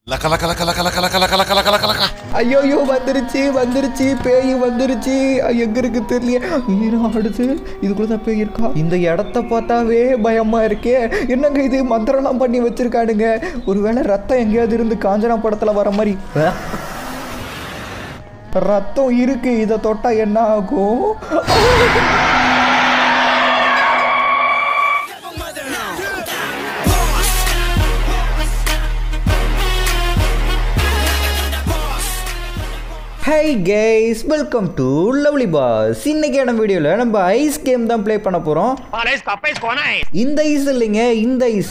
லக்க லக்க லக்க லக்க லக்க லக்க லக்க லக்க லக்க லக்க லக்க ஐயோயோ வந்துருச்சு வந்துருச்சு பேய் வந்துருச்சு எங்க இருக்கு தெரியல ஈரம் ஆடுது இதுக்குள்ள தான் பேய் இருக்கா இந்த இடத்த பார்த்தாவே பயமா இருக்கே என்னங்க இது மந்திரம்லாம் பண்ணி வச்சிருக்கானுங்க ஒருவேளை ரத்தம் எங்கேயாவது இருந்து காஞ்சனா படத்துல வர மாதிரி அஹ். ரத்தம் இருக்கு இதை தொட்டா என்ன ஆகும் hi guys welcome to lovely boss இன்னைக்கான வீடியோவில் நம்ம ஐஸ் கேம் தான் ப்ளே பண்ண போகிறோம் இந்த ஐஸ் இல்லைங்க இந்த ஐஸ்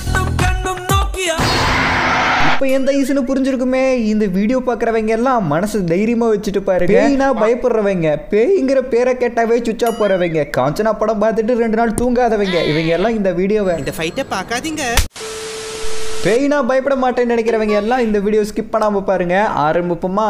இப்போ எந்த ஐஸ்னு புரிஞ்சிருக்குமே இந்த வீடியோ பார்க்குறவங்க எல்லாம் மனசு தைரியமா வச்சுட்டு பாருங்க பேய்னா பயப்படுறவங்க பேய்ங்கிற பேரை கேட்டாவே சுச்சா போறவங்க காஞ்சனா படம் பார்த்துட்டு ரெண்டு நாள் தூங்காதவங்க இவங்க எல்லாம் இந்த வீடியோவை இந்த ஃபைட்டை பார்க்காதீங்க பேய்னா பயப்பட மாட்டேன்னு நினைக்கிறவங்க எல்லாம் இந்த வீடியோ ஸ்கிப் பண்ணாம பாருங்க ஆரம்பிப்போமா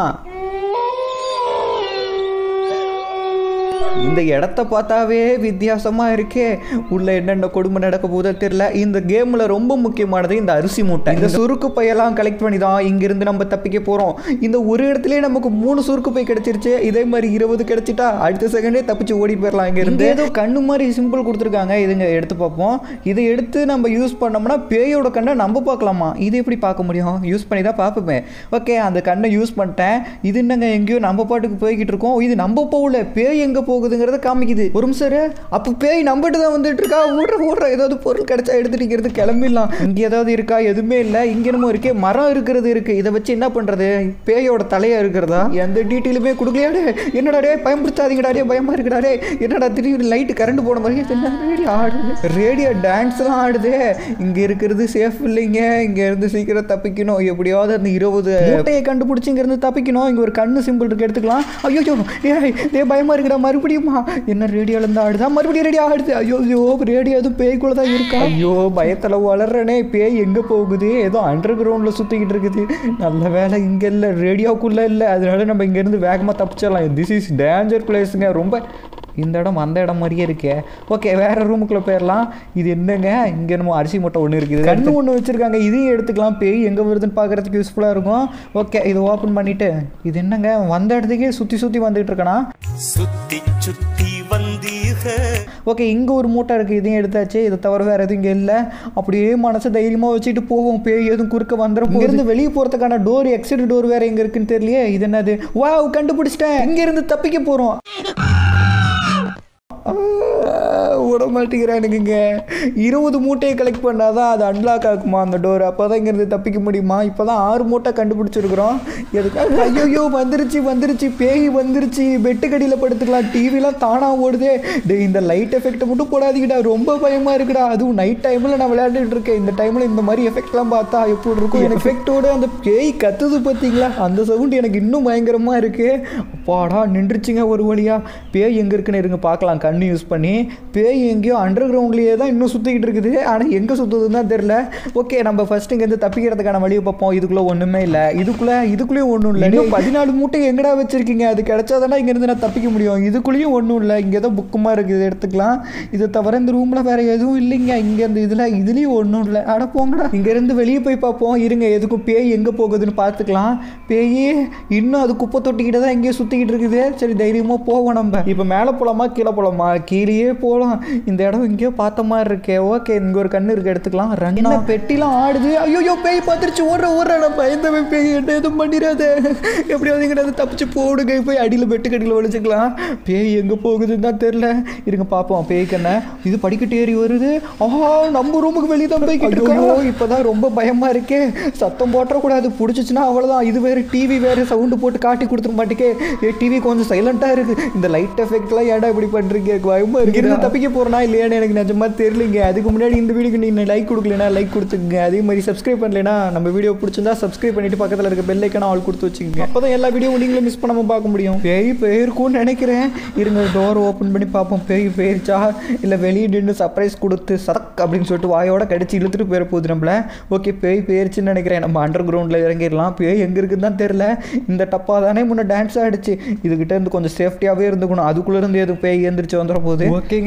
இந்த இடத்த பார்த்தாவே வித்தியாசமா இருக்கே உள்ள என்னென்ன கொடுமை நடக்க போதோ தெரியல இந்த கேம்ல ரொம்ப முக்கியமானது இந்த அரிசி மூட்டை இந்த சுருக்கு பையெல்லாம் கலெக்ட் பண்ணி தான் இங்கிருந்து நம்ம தப்பிக்க போறோம் இந்த ஒரு இடத்துலயே நமக்கு மூணு சுருக்கு பை கிடைச்சிருச்சு இதே மாதிரி இருபது கிடைச்சிட்டா அடுத்த செகண்டே தப்பிச்சு ஓடி போயிடலாம் இங்க இருந்து ஏதோ கண்ணு மாதிரி சிம்பிள் கொடுத்துருக்காங்க இதுங்க எடுத்து பார்ப்போம் இதை எடுத்து நம்ம யூஸ் பண்ணோம்னா பேயோட கண்ணை நம்ம பார்க்கலாமா இது எப்படி பார்க்க முடியும் யூஸ் பண்ணி தான் பார்ப்போமே ஓகே அந்த கண்ணை யூஸ் பண்ணிட்டேன் இது என்னங்க எங்கேயோ நம்ம பாட்டுக்கு போய்கிட்டு இருக்கோம் இது நம்ம போகல பேய் எங்க போகுதுங்கிறத காமிக்குது ஒரு நிமிஷம் இரு. அப்போ பேய் நம்மகிட்ட தான் வந்துட்டு இருக்கா ஓடுற ஓடுற ஏதாவது பொருள் கிடைச்சா எடுத்துட்டு கிளம்பிடலாம் இங்க ஏதாவது இருக்கா எதுவுமே இல்லை இங்க என்னமோ இருக்கே மரம் இருக்கிறது இருக்கு இதை வச்சு என்ன பண்றது பேயோட தலையா இருக்கிறதா எந்த டீட்டெயிலுமே கொடுக்கலையாடே என்னடா டே பயன்படுத்தாதீங்கடா டே பயமா இருக்குடா டே என்னடா திடீர்னு லைட்டு கரண்ட் போன மாதிரி என்ன ரேடியோ ஆடுது ரேடியோ டான்ஸ்லாம் ஆடுதே இங்க இருக்கிறது சேஃப் இல்லைங்க இங்க இருந்து சீக்கிரம் தப்பிக்கணும் எப்படியாவது அந்த இருபது மூட்டையை கண்டுபிடிச்சி இங்க இருந்து தப்பிக்கணும் இங்க ஒரு கண்ணு சிம்பிள் இருக்கு எடுத்துக்கலாம் ஐயோ டேய் டேய் பயமா இருக்குடா மறுபடியுமா என்ன ரேடியோல இருந்து ஆடுதா மறுபடியும் ரேடியோ ஆடுது ஐயோ ஐயோ ரேடியோ எதுவும் பேய்க்குள்ள தான் இருக்கா ஐயோ பயத்துல வளர்றனே பேய் எங்க போகுது ஏதோ அண்டர் கிரவுண்ட்ல சுத்திக்கிட்டு இருக்குது நல்ல வேலை இங்க இல்ல ரேடியோக்குள்ள இல்ல அதனால நம்ம இங்க இருந்து வேகமா தப்பிச்சிடலாம் திஸ் இஸ் டேஞ்சர் பிளேஸுங்க ரொம்ப இந்த இடம் அந்த இடம் மாதிரியே இருக்கே ஓகே வேற ரூமுக்குள்ள போயிடலாம் இது என்னங்க இங்க என்னமோ அரிசி மூட்டை ஒன்று இருக்குது கண்ணு ஒன்று வச்சிருக்காங்க இதையும் எடுத்துக்கலாம் பேய் எங்க வருதுன்னு பார்க்கறதுக்கு யூஸ்ஃபுல்லாக இருக்கும் ஓகே இது ஓப்பன் பண்ணிட்டு இது என்னங்க வந்த இடத்துக்கே சுத்தி சுத்தி வந்துட்டு இருக்கனா சுத்தி சுத்தி வந்தீக ஓகே இங்கே ஒரு மூட்டை இருக்குது இதையும் எடுத்தாச்சு இதை தவிர வேறு எதுவும் இங்கே இல்லை அப்படியே மனசை தைரியமாக வச்சுட்டு போவோம் பேய் எதுவும் குறுக்க வந்துடும் இங்கேருந்து வெளியே போகிறதுக்கான டோர் எக்ஸிட் டோர் வேறு எங்கே இருக்குன்னு தெரியலையே இது என்னது வாவ் கண்டுபிடிச்சிட்டேன் இங்கேருந்து தப்பிக்க போகிறோம் விட மாட்டேங்கிறானுங்க இருபது மூட்டையை கலெக்ட் பண்ணாதான் அது அன்லாக் ஆகுமா அந்த டோர் அப்போ தான் இங்கேருந்து தப்பிக்க முடியுமா இப்போ தான் ஆறு மூட்டை கண்டுபிடிச்சிருக்கிறோம் எதுக்காக ஐயோ வந்துருச்சு வந்துருச்சு பேய் வந்துருச்சு பெட்டுக்கடியில் படுத்துக்கலாம் டிவிலாம் தானாக ஓடுதே டேய் இந்த லைட் எஃபெக்ட்டை மட்டும் போடாதீங்கடா ரொம்ப பயமாக இருக்குடா அதுவும் நைட் டைமில் நான் விளையாண்டுட்டு இருக்கேன் இந்த டைமில் இந்த மாதிரி எஃபெக்ட்லாம் பார்த்தா எப்படி இருக்கும் எனக்கு எஃபெக்டோட அந்த பேய் கத்துது பார்த்தீங்களா அந்த சவுண்ட் எனக்கு இன்னும் பயங்கரமாக இருக்கு அப்பாடா நின்றுச்சுங்க ஒரு வழியா பேய் எங்கே இருக்குன்னு இருங்க பார்க்கலாம் கண்ணு யூஸ் பண்ணி பேய் எங்கேயோ அண்டர் கிரவுண்ட்லேயே தான் இன்னும் சுற்றிக்கிட்டு இருக்குது ஆனால் எங்கே சுற்றுதுன்னு தான் தெரில ஓகே நம்ம ஃபர்ஸ்ட் இங்கேருந்து தப்பிக்கிறதுக்கான வழியை பார்ப்போம் இதுக்குள்ளே ஒன்றுமே இல்லை இதுக்குள்ளே இதுக்குள்ளேயும் ஒன்றும் இல்லை இன்னும் பதினாலு மூட்டை எங்கடா வச்சிருக்கீங்க அது கிடைச்சாதானே இங்கேருந்து நான் தப்பிக்க முடியும் இதுக்குள்ளேயும் ஒன்றும் இல்லை இங்கே ஏதோ புக்குமா இருக்குது இதை எடுத்துக்கலாம் இதை தவிர இந்த ரூமில் வேறு எதுவும் இல்லைங்க இங்கே இந்த இதில் இதுலேயும் ஒன்றும் இல்லை அட போங்கடா இங்கேருந்து வெளியே போய் பார்ப்போம் இருங்க எதுக்கும் பேய் எங்கே போகுதுன்னு பார்த்துக்கலாம் பேய் இன்னும் அது குப்பை தொட்டிக்கிட்ட தான் எங்கேயோ சுற்றிக்கிட்டு இருக்குது சரி தைரியமாக போவோம் நம்ம இப்போ மேலே போகலாமா கீழே போகலாமா கீழேயே போகலாம் இந்த இடம் எங்கேயோ பார்த்த மாதிரி இருக்கே ஓகே இங்கே ஒரு கண்ணு இருக்கு எடுத்துக்கலாம் ரன்னா பெட்டிலாம் ஆடுது ஐயோ பேய் பார்த்துருச்சு ஓடுற ஓடுற நான் பயந்தவன் பேய் என்ன எதுவும் பண்ணிடாத எப்படியாவது எங்கிட்ட தப்பிச்சு போடுங்க போய் அடியில் பெட்டுக்கடியில் ஒழிச்சுக்கலாம் பேய் எங்கே போகுதுன்னு தான் தெரில இருங்க பார்ப்போம் பேய் கண்ணை இது படிக்கட்டு ஏறி வருது ஆஹா நம்ம ரூமுக்கு வெளியே தான் போய்கிட்டு இருக்கோம் இப்போதான் ரொம்ப பயமா இருக்கே சத்தம் போட்டக்கூடாது பிடிச்சிச்சுன்னா அவ்வளோதான் இது வேறு டிவி வேறு சவுண்டு போட்டு காட்டி கொடுத்துட மாட்டேக்கே ஏ டிவி கொஞ்சம் சைலண்ட்டாக இருக்கு இந்த லைட் எஃபெக்ட்லாம் ஏடா இப்படி பண்ணுறீங்க பயமா இருக்கு இருந்து தப்பிக்க போறேனா இல்லையான்னு எனக்கு நிஜமா தெரியலங்க அதுக்கு முன்னாடி இந்த வீடியோக்கு நீங்கள் லைக் கொடுக்கலனா லைக் கொடுத்துங்க அதே மாதிரி சப்ஸ்கிரைப் பண்ணலைன்னா நம்ம வீடியோ பிடிச்சிருந்தா சப்ஸ்கிரைப் பண்ணிட்டு பக்கத்தில் இருக்க பெல் ஐக்கான ஆல் கொடுத்து வச்சுக்கோங்க அப்போ தான் எல்லா வீடியோ நீங்களும் மிஸ் பண்ணாமல் பார்க்க முடியும் பேய் போயிருக்கும்னு நினைக்கிறேன் இருங்க டோர் ஓப்பன் பண்ணி பார்ப்போம் பேய் போயிருச்சா இல்லை வெளியே நின்று சர்ப்ரைஸ் கொடுத்து சரக் அப்படின்னு சொல்லிட்டு வாயோட கடிச்சு இழுத்துட்டு போயிட போகுது நம்மள ஓகே பேய் போயிருச்சுன்னு நினைக்கிறேன் நம்ம அண்டர் கிரவுண்டில் இறங்கிடலாம் பேய் எங்கே இருக்குன்னு தான் தெரில இந்த டப்பா தானே முன்ன டான்ஸ் ஆடிச்சு இதுகிட்ட இருந்து கொஞ்சம் சேஃப்டியாகவே இருந்துக்கணும் அதுக்குள்ளே இருந்து எதுவும் பேய் எந்திரிச்சு வந்துட போகுது ஓகேங்க சைலண்ட்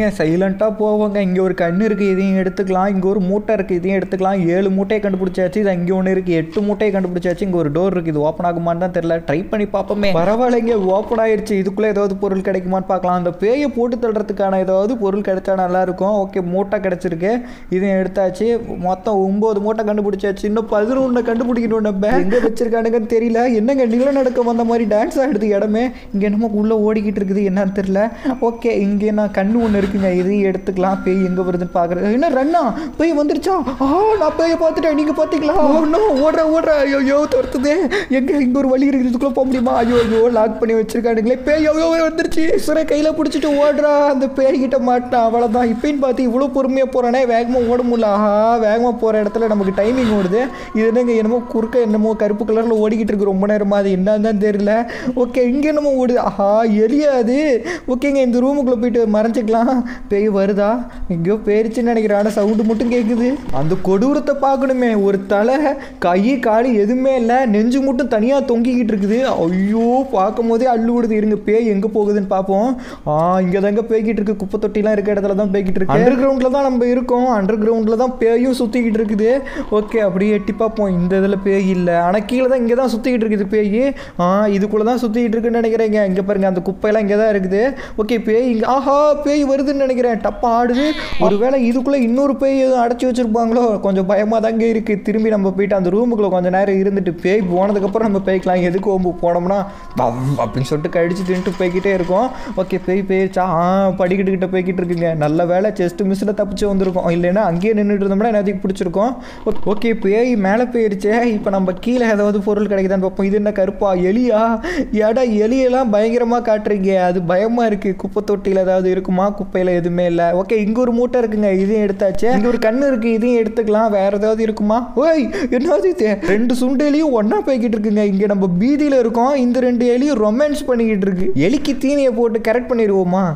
சைலண்ட்டாக போவோங்க இங்கே ஒரு கண்ணு இருக்குது இதையும் எடுத்துக்கலாம் இங்கே ஒரு மூட்டை இருக்குது இதையும் எடுத்துக்கலாம் ஏழு மூட்டையை கண்டுபிடிச்சாச்சு இது அங்கே ஒன்று இருக்குது எட்டு மூட்டையை கண்டுபிடிச்சாச்சு இங்கே ஒரு டோர் இருக்குது இது ஓப்பன் ஆகுமான்னு தான் தெரியல ட்ரை பண்ணி பார்ப்போமே பரவாயில்லைங்க ஓப்பன் ஆயிருச்சு இதுக்குள்ளே ஏதாவது பொருள் கிடைக்குமான்னு பார்க்கலாம் அந்த பேயை போட்டு தள்ளுறதுக்கான ஏதாவது பொருள் கிடைச்சா நல்லா இருக்கும் ஓகே மூட்டை கிடைச்சிருக்கு இதையும் எடுத்தாச்சு மொத்தம் ஒம்பது மூட்டை கண்டுபிடிச்சாச்சு இன்னும் பதினொன்று கண்டுபிடிக்கணும் நம்ம எங்கே வச்சிருக்கானுங்கன்னு தெரியல என்னங்க நிலநடுக்கம் வந்த மாதிரி டான்ஸ் ஆடுது இடமே இங்கே என்னமோ உள்ளே ஓடிக்கிட்டு இருக்குது என்னன்னு தெரியல ஓகே இங்கே நான் கண்ணு ஒன்று இருக்குங்க இதையும் எடுத்துக்கலாம் பேய் எங்கே வருதுன்னு பார்க்குறது என்ன ரன்னா பேய் வந்துருச்சா ஆ நான் பேயை பார்த்துட்டேன் நீங்கள் பார்த்தீங்களா ஒன்றும் ஓடுற ஓடுற ஐயோ ஐயோ துரத்துதே எங்கே இங்கே ஒரு வழி இருக்குது இதுக்குள்ளே போக முடியுமா ஐயோ ஐயோ லாக் பண்ணி வச்சிருக்கானுங்களே பேய் ஐயோ வந்துருச்சு சுர கையில் பிடிச்சிட்டு ஓடுறா அந்த பேய்கிட்ட மாட்டான் அவ்வளோதான் இப்பயும் பார்த்து இவ்வளோ பொறுமையாக போகிறானே வேகமாக ஓட முடியல ஆஹா வேகமாக போகிற இடத்துல நமக்கு டைமிங் ஓடுது இது என்னங்க என்னமோ குறுக்க என்னமோ கருப்பு கலரில் ஓடிக்கிட்டு இருக்கு ரொம்ப நேரமாக அது என்னன்னு தான் தெரியல ஓகே இங்கே என்னமோ ஓடுது ஆஹா எலியாது ஓகேங்க இந்த ரூமுக்குள்ளே போயிட்டு மறைஞ்சிக்கலாம் பேய் வருதா எங்கேயோ பேரிச்சுன்னு நினைக்கிறேன் ஆனால் சவுண்டு மட்டும் கேட்குது அந்த கொடூரத்தை பார்க்கணுமே ஒரு தலை கை காலு எதுவுமே இல்லை நெஞ்சு மட்டும் தனியாக தொங்கிக்கிட்டு இருக்குது ஐயோ பார்க்கும் போதே அள்ளு விடுது இருங்க பேய் எங்கே போகுதுன்னு பார்ப்போம் ஆ இங்கே தாங்க பேய்கிட்டு இருக்கு குப்பை தொட்டிலாம் இருக்க இடத்துல தான் பேய்கிட்டு இருக்கு அண்டர் கிரவுண்டில் தான் நம்ம இருக்கோம் அண்டர் கிரவுண்டில் தான் பேயும் சுற்றிக்கிட்டு இருக்குது ஓகே அப்படியே எட்டி பார்ப்போம் இந்த இதில் பேய் இல்லை ஆனால் கீழே தான் இங்கே தான் சுற்றிக்கிட்டு இருக்குது பேய் ஆ இதுக்குள்ளே தான் சுற்றிக்கிட்டு இருக்குன்னு நினைக்கிறேங்க இங்கே பாருங்க அந்த குப்பையெல்லாம் இங்கே தான் இருக்குது ஓகே பேய் இங்கே ஆஹா பேய் வருதுன்னு நினைக்கிறேன் டப்பா ஆடுது ஒருவேளை இதுக்குள்ளே இன்னொரு பேய் எதுவும் அடைச்சி வச்சிருப்பாங்களோ கொஞ்சம் பயமாக தாங்க இருக்குது திரும்பி நம்ம போயிட்டு அந்த ரூமுக்குள்ளே கொஞ்சம் நேரம் இருந்துட்டு பேய் போனதுக்கப்புறம் நம்ம பேய்க்கலாம் எதுக்கு ஓம்பு போனோம்னா வவ் அப்படின்னு சொல்லிட்டு கடிச்சு தின்ட்டு போய்கிட்டே இருக்கோம் ஓகே பேய் போயிருச்சா ஆ படிக்கிட்டு கிட்ட போய்கிட்டு இருக்குங்க நல்ல வேலை செஸ்ட் மிஸ்ஸில் தப்பிச்சு வந்திருக்கோம் இல்லைன்னா அங்கேயே நின்றுட்டு இருந்தோம்னா எல்லாத்தையும் பிடிச்சிருக்கோம் ஓகே பேய் மேலே போயிருச்சே இப்போ நம்ம கீழே ஏதாவது பொருள் கிடைக்குதான்னு பார்ப்போம் இது என்ன கருப்பா எலியா ஏடா எலியெல்லாம் பயங்கரமாக காட்டுறீங்க அது பயமாக இருக்குது குப்பை தொட்டியில் ஏதாவது இருக்குமா குப்பையில் எதுவுமே இல்லை ஓகே இங்கே ஒரு மூட்டை இருக்குங்க இதையும் எடுத்தாச்சு இங்கே ஒரு கண்ணு இருக்குது இதையும் எடுத்துக்கலாம் வேற ஏதாவது இருக்குமா ஓய் என்னது இது ரெண்டு சுண்டு எலியும் ஒன்றா போய்கிட்டு இருக்குங்க இங்கே நம்ம பீதியில் இருக்கோம் இந்த ரெண்டு எலியும் ரொமான்ஸ் பண்ணிக்கிட்டு இருக்கு எலிக்கு தீனியை போட்டு கரெக்ட் பண்ணிடுவோமா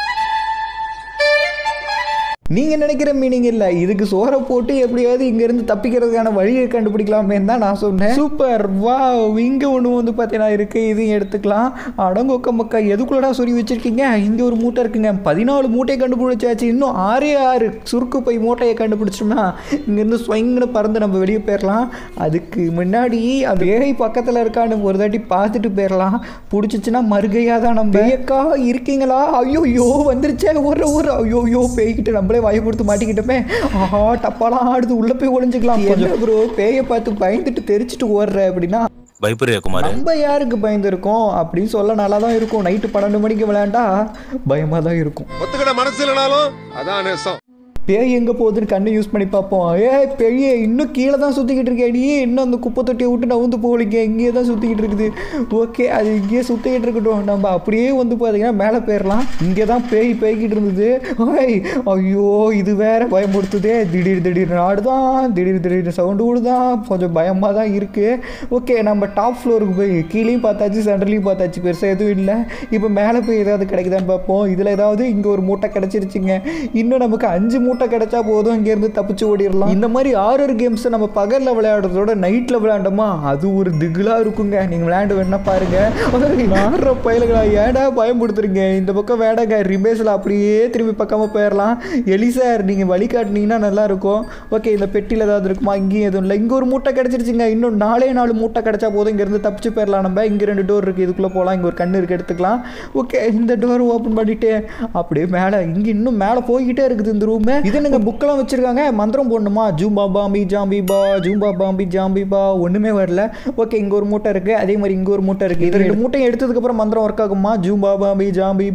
நீங்கள் நினைக்கிற மீனிங் இல்லை இதுக்கு சோறை போட்டு எப்படியாவது இங்கேருந்து தப்பிக்கிறதுக்கான வழியை கண்டுபிடிக்கலாமே தான் நான் சொன்னேன் சூப்பர் வா இங்கே ஒன்று வந்து பார்த்தீங்கன்னா இருக்குது இதையும் எடுத்துக்கலாம் அடங்கொக்க மக்கா எதுக்குள்ளடா சொல்லி வச்சுருக்கீங்க இங்கே ஒரு மூட்டை இருக்குங்க பதினாலு மூட்டையை கண்டுபிடிச்சாச்சு இன்னும் ஆறே ஆறு சுருக்கு பை மூட்டையை கண்டுபிடிச்சோம்னா இங்கேருந்து ஸ்வைங்கன்னு பறந்து நம்ம வெளியே போயிடலாம் அதுக்கு முன்னாடி அந்த ஏழை பக்கத்தில் இருக்கான்னு ஒரு தாட்டி பார்த்துட்டு போயிடலாம் பிடிச்சிச்சின்னா மறுகையாக தான் நம்ம பேயக்கா இருக்கீங்களா ஐயோ ஐயோ வந்துருச்சே ஒரு ஒரு ஐயோ ஐயோ பேய்கிட்டு நம்மளே வாயை கொடுத்து மாட்டிக்கிட்டோமே ஆஹா டப்பாலாம் ஆடுது உள்ளே போய் ஒளிஞ்சுக்கலாம் கொஞ்சம் ப்ரோ பேயை பார்த்து பயந்துட்டு தெரிச்சிட்டு ஓடுற அப்படின்னா பயப்படுறியா குமார் நம்ம யாருக்கு பயந்துருக்கோம் அப்படின்னு சொல்ல நல்லா தான் இருக்கும் நைட்டு பன்னெண்டு மணிக்கு விளையாண்டா பயமாக தான் இருக்கும் ஒத்துக்கிட மனசு இல்லைனாலும் அதான் நேசம் பேய் எங்கே போகுதுன்னு கண்ணு யூஸ் பண்ணி பார்ப்போம் ஏ பெரிய இன்னும் கீழே தான் சுற்றிக்கிட்டு இருக்கேடி இன்னும் அந்த குப்பை தொட்டியை விட்டு நவுந்து போகலிங்க இங்கேயே தான் சுற்றிக்கிட்டு இருக்குது ஓகே அது இங்கேயே சுற்றிக்கிட்டு இருக்கட்டும் நம்ம அப்படியே வந்து பார்த்தீங்கன்னா மேலே போயிடலாம் இங்கே தான் பேய் பேய்கிட்டு இருந்தது ஓய் ஐயோ இது வேற பயமுறுத்துதே திடீர் திடீர்னு ஆடுதான் திடீர் திடீர்னு சவுண்டு விடுதான் கொஞ்சம் பயமாக தான் இருக்குது ஓகே நம்ம டாப் ஃப்ளோருக்கு போய் கீழேயும் பார்த்தாச்சு சென்டர்லையும் பார்த்தாச்சு பெருசாக எதுவும் இல்லை இப்போ மேலே போய் ஏதாவது கிடைக்குதான்னு பார்ப்போம் இதில் ஏதாவது இங்கே ஒரு மூட்டை கிடச்சிருச்சுங்க இன்னும் நமக்கு அஞ்சு மூட்டை கிடைச்சா போதும் இங்கேருந்து தப்பிச்சு ஓடிடலாம் இந்த மாதிரி ஆறு கேம்ஸை நம்ம பகலில் விளையாடுறதோட நைட்டில் விளையாண்டோமா அது ஒரு திகிலாக இருக்குங்க நீங்கள் விளையாண்டு வேணா பாருங்க ஆடுற பயலுங்களா ஏடா பயன்படுத்துறீங்க இந்த பக்கம் வேடாங்க ரிபேஸில் அப்படியே திரும்பி பக்கமாக போயிடலாம் எலி சார் நீங்கள் வழி காட்டினீங்கன்னா நல்லா இருக்கும் ஓகே இந்த பெட்டியில் ஏதாவது இருக்குமா இங்கேயும் எதுவும் இல்லை இங்கே ஒரு மூட்டை கிடச்சிருச்சுங்க இன்னும் நாலே நாலு மூட்டை கிடைச்சா போதும் இங்கேருந்து தப்பிச்சு போயிடலாம் நம்ம இங்கே ரெண்டு டோர் இருக்குது இதுக்குள்ளே போகலாம் இங்கே ஒரு கண்ணு இருக்குது எடுத்துக்கலாம் ஓகே இந்த டோர் ஓப்பன் பண்ணிட்டு அப்படியே மேலே இங்கே இன்னும் மேலே போய்கிட்டே இருக்குது இந்த ரூமு இது என்னங்க புக்கெல்லாம் வச்சுருக்காங்க மந்திரம் போடணுமா ஜூம்பா பாம்பி ஜாம்பி பா ஜூம்பா பாம்பி ஜாம்பி பா ஒன்றுமே வரல ஓகே இங்கே ஒரு மூட்டை இருக்குது அதே மாதிரி இங்கே ஒரு மூட்டை இருக்குது இது ரெண்டு மூட்டையும் எடுத்ததுக்கப்புறம் மந்திரம் ஒர்க் ஆகுமா ஜூம்பா பாம்பி ஜாம்பி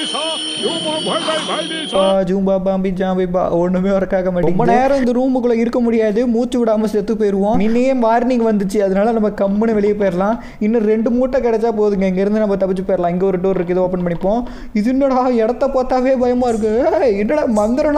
பா ஜூம்பா பாம்பி ஜாம்பி பா ஒன்றுமே ஒர்க் ஆக மாட்டேங்குது ரொம்ப நேரம் இந்த ரூமுக்குள்ளே இருக்க முடியாது மூச்சு விடாமல் செத்து போயிடுவோம் முன்னையே வார்னிங் வந்துச்சு அதனால நம்ம கம்முன்னு வெளியே போயிடலாம் இன்னும் ரெண்டு மூட்டை கிடைச்சா போதுங்க இங்கேருந்து நம்ம தப்பிச்சு போயிடலாம் இங்கே ஒரு டோர் இருக்குது ஓப்பன் பண்ணிப்போம் இது என்னடா இடத்த பார்த்தாவே பயமாக இருக்கு ஏய், என்னடா மந்திரம்லாம் பண்ணியிருப்பீங்க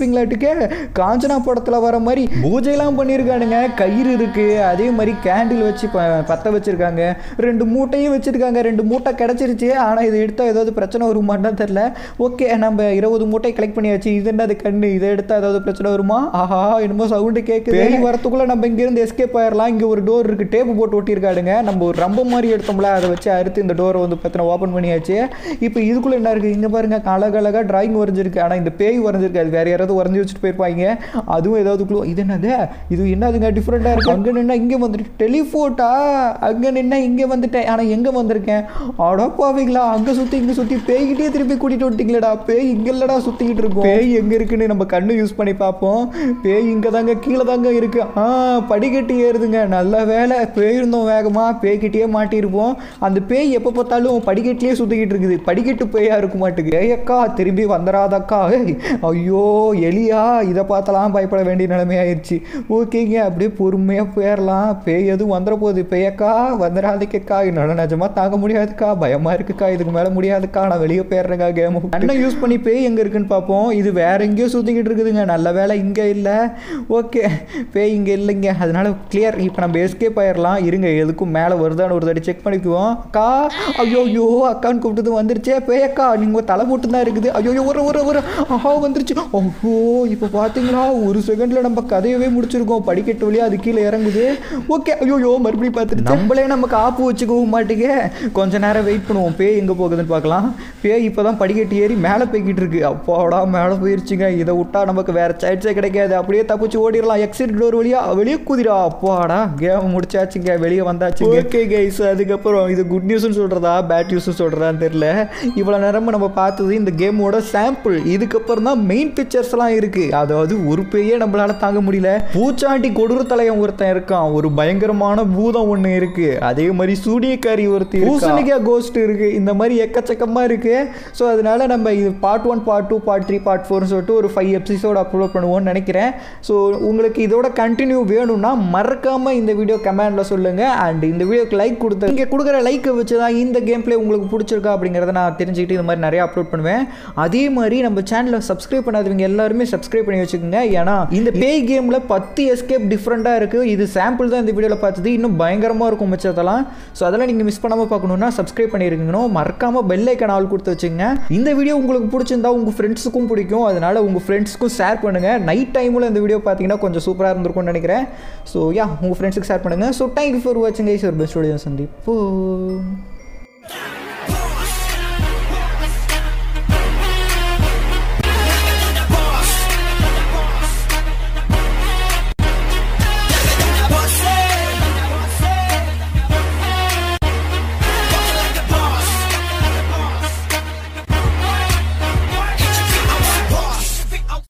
பார்த்துருப்பீங்களாட்டுக்கே காஞ்சனா படத்தில் வர மாதிரி பூஜைலாம் பண்ணியிருக்கானுங்க கயிறு இருக்குது அதே மாதிரி கேண்டில் வச்சு ப பற்ற வச்சுருக்காங்க ரெண்டு மூட்டையும் வச்சுருக்காங்க ரெண்டு மூட்டை கிடச்சிருச்சு ஆனால் இதை எடுத்தால் ஏதாவது பிரச்சனை வருமான்னு தெரில ஓகே நம்ம இருபது மூட்டை கலெக்ட் பண்ணியாச்சு இது என்ன அது கண்ணு இதை எடுத்தால் ஏதாவது பிரச்சனை வருமா ஆஹா என்னமோ சவுண்டு கேட்குது பேய் வரத்துக்குள்ளே நம்ம இங்கேருந்து எஸ்கேப் ஆயிடலாம் இங்கே ஒரு டோர் இருக்குது டேப்பு போட்டு ஒட்டியிருக்காடுங்க நம்ம ஒரு ரம்ப மாதிரி எடுத்தோம்ல அதை வச்சு அறுத்து இந்த டோரை வந்து பார்த்தீங்கன்னா ஓப்பன் பண்ணியாச்சு இப்போ இதுக்குள்ளே என்ன இருக்குது இங்கே பாருங்க அழகழகாக டிராயிங் வரைஞ்சிருக்கு ஆனால் இந்த பேய் வரைஞ்சிருக்கு அது வேறு யாராவது வரைஞ்சி வச்சுட்டு போயிருப்பாங்க அதுவும் ஏதாவது க்ளூ இது என்னது இது என்னதுங்க டிஃப்ரெண்ட்டாக இருக்குது அங்கே நின்னா இங்கே வந்துட்டு டெலிஃபோட்டா அங்கே நின்னா இங்கே வந்துட்டேன் ஆனால் எங்கே வந்திருக்கேன் அடப்பாவீங்களா அங்கே சுற்றி இங்கே சுற்றி பேய்கிட்டே திருப்பி கூட்டிகிட்டு வந்துட்டீங்களடா பேய் இங்கே இல்லடா சுற்றிக்கிட்டு இருக்கும் பேய் எங்கே இருக்குன்னு நம்ம கண்ணு யூஸ் பண்ணி பார்ப்போம் பேய் இங்கே தாங்க கீழே தாங்க இருக்கு ஆ படிக்கட்டு ஏறுதுங்க நல்ல வேலை போயிருந்தோம் வேகமாக பேய்கிட்டே மாட்டியிருப்போம் அந்த பேய் எப்போ பார்த்தாலும் படிக்கட்டிலே சுற்றிக்கிட்டு இருக்குது படிக்கட்டு பேயா இருக்க மாட்டுக்கு ஏயக்கா திரும்பி வந்துடாதக்கா ஏய், ஐயோ எலியா இதை பார்த்தலாம் பயப்பட வேண்டிய நிலைமை ஆயிடுச்சு ஓகேங்க அப்படியே பொறுமையாக போயிடலாம் பேய் எதுவும் வந்துட போகுது பேயக்கா வந்துடாதக்கா என்னால் நிஜமாக தாங்க முடியாதுக்கா பயமாக இருக்குக்கா இதுக்கு மேலே முடியாதுக்கா நான் வெளியே போயிடுறேங்க கேம் அண்ணன் யூஸ் பண்ணி பேய் எங்கே இருக்குன்னு பார்ப்போம் இது வேற எங்கேயோ சுற்றிக்கிட்டு இருக்குதுங்க நல்ல வேலை இங்கே இல்லை ஓகே பேய் இங்கே இல்லைங்க அதனால கிளியர் இப்போ நம்ம எஸ்கேப் ஆயிடலாம் இருங்க எதுக்கும் மேலே வருதான்னு ஒரு தடவை செக் பண்ணிக்குவோம் அக்கா ஐயோ ஐயோ அக்கான்னு கூப்பிட்டது வந்துருச்சே பேயக்கா நீங்கள் தலை மட்டும் தான் இருக்குது ஐயோ ஒரு ஒரு ஒரு ஆஹா வந்துருச்சு ஓஹோ இப்போ பார்த்தீங்களா ஒரு செகண்டில் நம்ம கதையவே முடிச்சிருக்கோம் படிக்கட்டு வழியா அது கீழே இறங்குது ஓகே ஐயோ மறுபடியும் பார்த்துட்டு நம்மளே நமக்கு ஆப்பு வச்சுக்கவும் மாட்டேங்க கொஞ்ச நேரம் வெயிட் பண்ணுவோம் பேய் எங்கே போகுதுன்னு பார்க்கலாம் பேய் இப்போ தான் படிக்கட்டு ஏறி மேலே போய்கிட்டு இருக்கு அப்பாடா மேலே போயிருச்சுங்க இதை விட்டா நமக்கு வேற சாய்ஸே கிடைக்காது அப்படியே தப்பிச்சு ஓடிடலாம் எக்ஸிட் டோர் வழியா வெளியே குதிரா அப்பாடா கேம் முடிச்சாச்சுங்க வெளியே வந்தாச்சு ஓகே கைஸ் அதுக்கப்புறம் இது குட் நியூஸ்னு சொல்கிறதா பேட் நியூஸ்னு சொல்கிறதான்னு தெரியல இவ்வளோ நேரமும் நம்ம பார்த்தது இந்த கேமோட சாம்பிள் இதுக்கப்புறம் தான் மெயின் பிக்சர்ஸ்லாம் இருக்குது அதாவது ஒரு பேயே நம்மளால தாங்க முடியல பூச்சாண்டி கொடூர தலையம் ஒருத்தன் இருக்கான் ஒரு பயங்கரமான பூதம் ஒன்று இருக்கு அதே மாதிரி சூனியக்காரி ஒருத்தி பூசணிக்கா கோஸ்ட் இருக்கு இந்த மாதிரி எக்கச்சக்கமா இருக்கு ஸோ அதனால நம்ம இது part one part two part three part ஃபோர்னு சொல்லிட்டு ஒரு ஃபைவ் எபிசோட் அப்லோட் பண்ணுவோம்னு நினைக்கிறேன் ஸோ உங்களுக்கு இதோட கண்டினியூ வேணும்னா மறக்காம இந்த வீடியோ கமெண்ட்ல சொல்லுங்க அண்ட் இந்த வீடியோக்கு லைக் கொடுத்து இங்கே கொடுக்குற லைக்கை வச்சு தான் இந்த கேம் பிளே உங்களுக்கு பிடிச்சிருக்கா அப்படிங்கிறத நான் தெரிஞ்சுக்கிட்டு இந்த மாதிரி நிறைய அப்லோட் பண்ணுவேன் அதே மாதிரி நம்ம சேனலை சப்ஸ்கிரைப் பண்ணாதவங்க எல்லாருமே சப்ஸ்கிரைப் பண்ணி வச்சுக்கோங்க ஏன்னா இந்த பேய் கேமில் பத்து எஸ்கேப் டிஃப்ரெண்ட்டாக இருக்குது இது சாம்பிள் தான் இந்த வீடியோவில் பார்த்தது இன்னும் பயங்கரமாக இருக்கும் மிச்சத்தெல்லாம் ஸோ அதெல்லாம் நீங்கள் மிஸ் பண்ணாமல் பார்க்கணுன்னா சப்ஸ்கிரைப் பண்ணியிருக்கணும் மறக்காமல் பெல் ஐக்கன் ஆல் கொடுத்து வச்சுங்க இந்த வீடியோ உங்களுக்கு பிடிச்சிருந்தா உங்கள் ஃப்ரெண்ட்ஸுக்கும் பிடிக்கும் அதனால் உங்கள் ஃப்ரெண்ட்ஸுக்கும் ஷேர் பண்ணுங்கள் நைட் டைமில் இந்த வீடியோ பார்த்தீங்கன்னா கொஞ்சம் சூப்பராக இருந்திருக்கும்னு நினைக்கிறேன் ஸோ யா உங்கள் ஃப்ரெண்ட்ஸுக்கு ஷேர் பண்ணுங்கள் ஸோ தேங்க்யூ ஃபார் வாட்சிங் ஐஸ் ஒரு பெஸ்ட் வீடியோ சந்திப்போம்